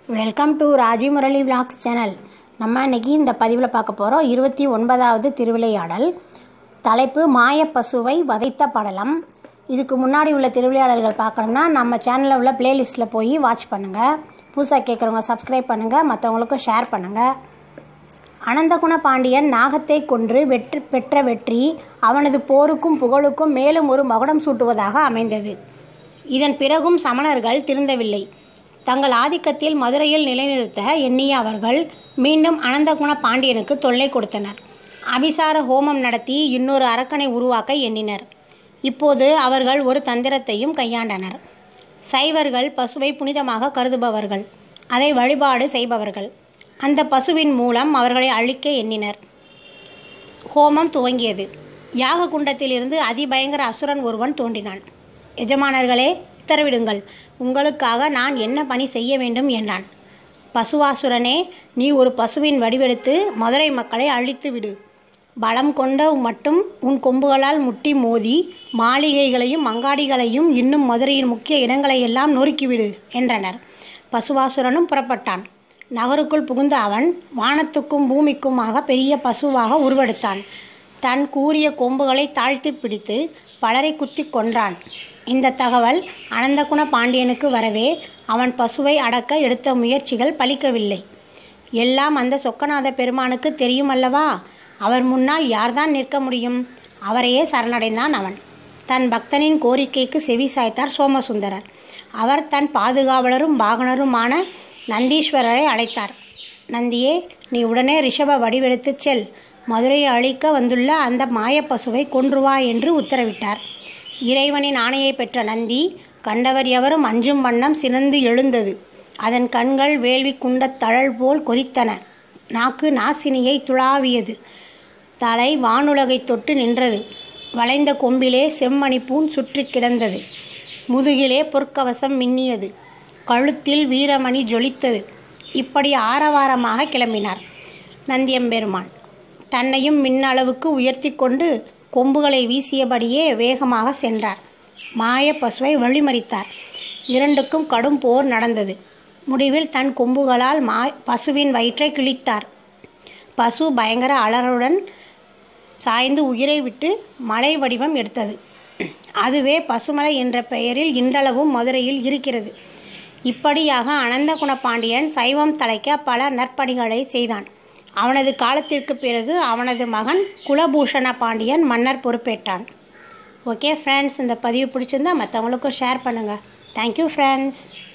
welcome to Raji Murali vlogs channel நம்ம இன்னைக்கு இந்த பதிவில் பார்க்க போகிறோம் இருபத்தி ஒன்பதாவது திருவிளையாடல் தலைப்பு மாயப்பசுவை வதைத்த படலம் இதுக்கு முன்னாடி உள்ள திருவிளையாடல்கள் பார்க்கணும்னா நம்ம சேனலில் உள்ள பிளேலிஸ்ட்டில் போய் வாட்ச் பண்ணுங்கள் புதுசாக கேட்குறவங்க சப்ஸ்கிரைப் பண்ணுங்கள் மற்றவங்களுக்கும் ஷேர் பண்ணுங்கள் அனந்தகுண பாண்டியன் நாகத்தை கொன்று வெற்றி பெற்ற வெற்றி அவனது போருக்கும் புகழுக்கும் மேலும் ஒரு மகுடம் சூட்டுவதாக அமைந்தது இதன் பிறகும் சமணர்கள் திருந்தவில்லை தங்கள் ஆதிக்கத்தில் மதுரையில் நிலைநிறுத்த எண்ணிய அவர்கள் மீண்டும் அனந்தகுண பாண்டியனுக்கு தொல்லை கொடுத்தனர் அபிசார ஹோமம் நடத்தி இன்னொரு அரக்கனை உருவாக்க எண்ணினர் இப்போது அவர்கள் ஒரு தந்திரத்தையும் கையாண்டனர் சைவர்கள் பசுவை புனிதமாக கருதுபவர்கள் அதை வழிபாடு செய்பவர்கள் அந்த பசுவின் மூலம் அவர்களை அழிக்க எண்ணினர் ஹோமம் துவங்கியது யாக குண்டத்திலிருந்து அதிபயங்கர அசுரன் ஒருவன் தோன்றினான் எஜமானர்களே உத்தரவிடுங்கள் உங்களுக்காக நான் என்ன பணி செய்ய வேண்டும் என்றான் பசுவாசுரனே நீ ஒரு பசுவின் வடிவெடுத்து மதுரை மக்களை அழித்து விடு பலம் கொண்ட மட்டும் உன் கொம்புகளால் முட்டி மோதி மாளிகைகளையும் அங்காடிகளையும் இன்னும் மதுரையின் முக்கிய இடங்களை எல்லாம் நொறுக்கிவிடு என்றனர் பசுவாசுரனும் புறப்பட்டான் நகருக்குள் புகுந்த அவன் வானத்துக்கும் பூமிக்குமாக பெரிய பசுவாக உருவெடுத்தான் தன் கூரிய கொம்புகளை தாழ்த்தி பிடித்து பலரை குத்தி கொன்றான் இந்த தகவல் அனந்தகுண பாண்டியனுக்கு வரவே அவன் பசுவை அடக்க எடுத்த முயற்சிகள் பலிக்கவில்லை எல்லாம் அந்த சொக்கநாத பெருமானுக்கு தெரியும் அல்லவா அவர் முன்னால் யார்தான் நிற்க முடியும் அவரையே சரணடைந்தான் அவன் தன் பக்தனின் கோரிக்கைக்கு செவி சாய்த்தார் சோமசுந்தரர் அவர் தன் பாதுகாவலரும் வாகனருமான நந்தீஸ்வரரை அழைத்தார் நந்தியே நீ உடனே ரிஷப வடிவெடுத்துச் செல் மதுரையை அழிக்க வந்துள்ள அந்த மாயப்பசுவை கொன்றுவா என்று உத்தரவிட்டார் இறைவனின் ஆணையை பெற்ற நந்தி கண்டவர் எவரும் அஞ்சும் வண்ணம் சினந்து எழுந்தது அதன் கண்கள் வேள்வி குண்டத் தழல் போல் கொதித்தன நாக்கு நாசினியை துளாவியது தலை வானுலகை தொட்டு நின்றது வளைந்த கொம்பிலே செம்மணிப்பூன் சுற்றி கிடந்தது முதுகிலே பொற்கவசம் மின்னியது கழுத்தில் வீரமணி ஜொலித்தது இப்படி ஆரவாரமாக கிளம்பினார் நந்தியம்பெருமான் தன்னையும் மின்னளவுக்கு உயர்த்தி கொண்டு கொம்புகளை வீசியபடியே வேகமாக சென்றார் மாய பசுவை வழிமறித்தார் இரண்டுக்கும் கடும் போர் நடந்தது முடிவில் தன் கொம்புகளால் மா பசுவின் வயிற்றை கிழித்தார் பசு பயங்கர அலறுடன் சாய்ந்து உயிரை விட்டு மலை வடிவம் எடுத்தது அதுவே பசுமலை என்ற பெயரில் இன்றளவும் மதுரையில் இருக்கிறது இப்படியாக அனந்தகுண பாண்டியன் சைவம் தலைக்க பல நற்பணிகளை செய்தான் அவனது காலத்திற்கு பிறகு அவனது மகன் குலபூஷண பாண்டியன் மன்னர் பொறுப்பேற்றான் ஓகே ஃப்ரெண்ட்ஸ் இந்த பதிவு பிடிச்சிருந்தா மற்றவங்களுக்கும் ஷேர் பண்ணுங்கள் தேங்க்யூ ஃப்ரெண்ட்ஸ்